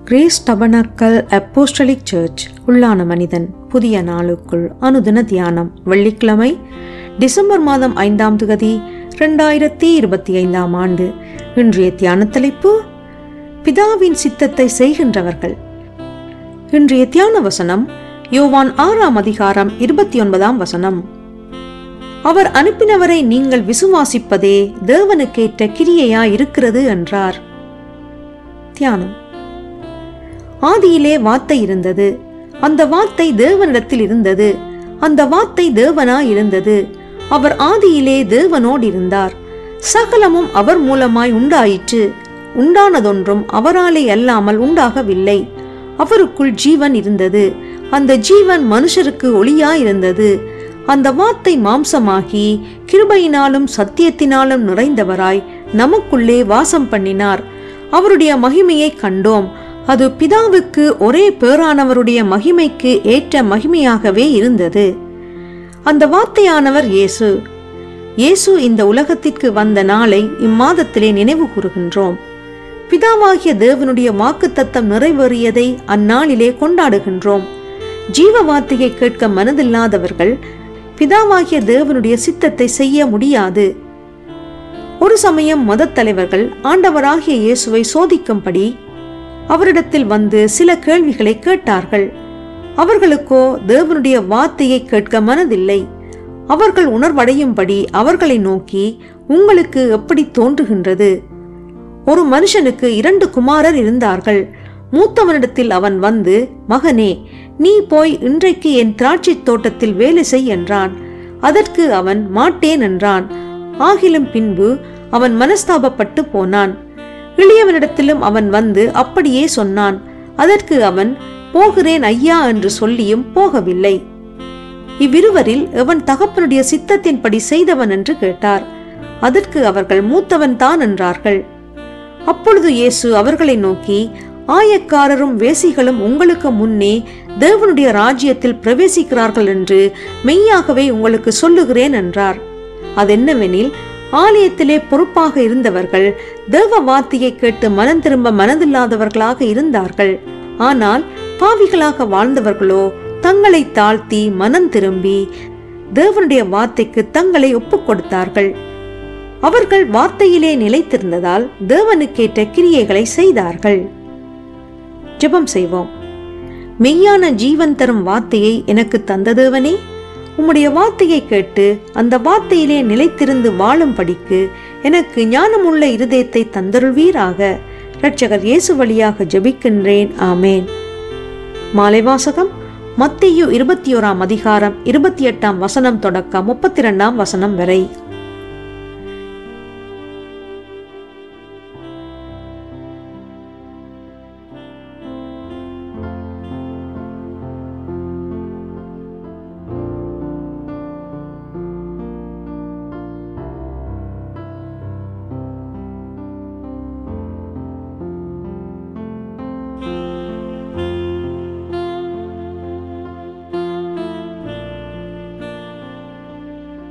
grace tabernacle apostolic search உள்ளான மனிதன் புதிய நாளுக்குள் அனுதின தியானம் வெள்ளிக்கிழமை டிசம்பர் மாதம் ஐந்தாம் திகதி ரெண்டாயிரத்தி இருபத்தி ஐந்தாம் ஆண்டு இன்றைய தியான தலைப்பு பிதாவின் சித்தத்தை செய்கின்றவர்கள் இன்றைய தியான வசனம் யோவான் ஆறாம் அதிகாரம் இருபத்தி ஒன்பதாம் வசனம் அவர் அனுப்பினவரை நீங்கள் விசுவாசிப்பதே தேவனுக்கேற்ற கிரியையா இருக்கிறது என்றார் தியானம் ஆதியிலே வார்த்தை இருந்தது அந்த வார்த்தை தேவனிடத்தில் இருந்தது அந்த வார்த்தை தேவனாய் இருந்தது அவர் ஆதியிலே தேவனோடு இருந்தார் சகலமும் அவர் மூலமாய் உண்டாயிற்று உண்டானதொன்றும் அவராலே அல்லாமல் உண்டாகவில்லை அவருக்குள் ஜீவன் இருந்தது அந்த ஜீவன் மனுஷருக்கு ஒளியாயிருந்தது அந்த வார்த்தை மாம்சமாகி கிருபையினாலும் சத்தியத்தினாலும் நிறைந்தவராய் நமக்குள்ளே வாசம் பண்ணினார் அவருடைய மகிமையை கண்டோம் அது பிதாவுக்கு ஒரே பேரானவருடைய மகிமைக்கு ஏற்ற மகிமையாகவே இருந்தது அந்த வார்த்தையானவர் இயேசு இயேசு இந்த உலகத்திற்கு வந்த நாளை இம்மாதத்திலே நினைவு கூறுகின்றோம் பிதாவாகிய தேவனுடைய வாக்குத்தத்தம் நிறைவேறியதை அந்நாளிலே கொண்டாடுகின்றோம் ஜீவ வார்த்தையை கேட்க மனதில்லாதவர்கள் பிதாவாகிய தேவனுடைய சித்தத்தை செய்ய முடியாது ஒரு சமயம் மதத் தலைவர்கள் ஆண்டவராகிய இயேசுவை சோதிக்கும்படி அவரிடத்தில் வந்து சில கேள்விகளை கேட்டார்கள் அவர்களுக்கோ தேவனுடைய வார்த்தையை கேட்க மனதில்லை அவர்கள் உணர்வடையும்படி அவர்களை நோக்கி உங்களுக்கு எப்படி தோன்றுகின்றது ஒரு மனுஷனுக்கு இரண்டு குமாரர் இருந்தார்கள் மூத்தவனிடத்தில் அவன் வந்து மகனே நீ போய் இன்றைக்கு என் திராட்சை தோட்டத்தில் வேலை செய் என்றான் அதற்கு அவன் மாட்டேன் என்றான் ஆகிலும் பின்பு அவன் மனஸ்தாபப்பட்டு போனான் இளையவனிடத்திலும் அவன் வந்து அப்படியே சொன்னான் அதற்கு அவன் போகிறேன் ஐயா என்று சொல்லியும் போகவில்லை இவ்விருவரில் எவன் தகப்பனுடைய சித்தத்தின்படி செய்தவன் என்று கேட்டார் அதற்கு அவர்கள் மூத்தவன் தான் என்றார்கள் அப்பொழுது இயேசு அவர்களை நோக்கி ஆயக்காரரும் வேசிகளும் உங்களுக்கு முன்னே தேவனுடைய ராஜ்யத்தில் பிரவேசிக்கிறார்கள் என்று மெய்யாகவே உங்களுக்கு சொல்லுகிறேன் என்றார் அதென்னவெனில் ஆலயத்திலே பொறுப்பாக இருந்தவர்கள் தேவ வார்த்தையை கேட்டு மனம் திரும்ப மனதில்லாதவர்களாக இருந்தார்கள் ஆனால் பாவிகளாக வாழ்ந்தவர்களோ தங்களை தாழ்த்தி மனம் திரும்பி தேவனுடைய வார்த்தைக்கு தங்களை ஒப்புக் கொடுத்தார்கள் அவர்கள் வார்த்தையிலே நிலைத்திருந்ததால் தேவனுக்கேற்ற கிரியைகளை செய்தார்கள் ஜெபம் செய்வோம் மெய்யான ஜீவன் தரும் வார்த்தையை எனக்கு தந்த தேவனே உம்முடைய வார்த்தையை கேட்டு அந்த வார்த்தையிலே நிலைத்திருந்து வாழும்படிக்கு எனக்கு ஞானமுள்ள இருதயத்தை தந்தருள்வீராக இரட்சகர் இயேசு வழியாக ஜெபிக்கின்றேன் ஆமேன் மாலை வாசகம் மத்தியு இருபத்தி ஓராம் அதிகாரம் இருபத்தி எட்டாம் வசனம் தொடக்கம் முப்பத்தி இரண்டாம் வசனம் வரை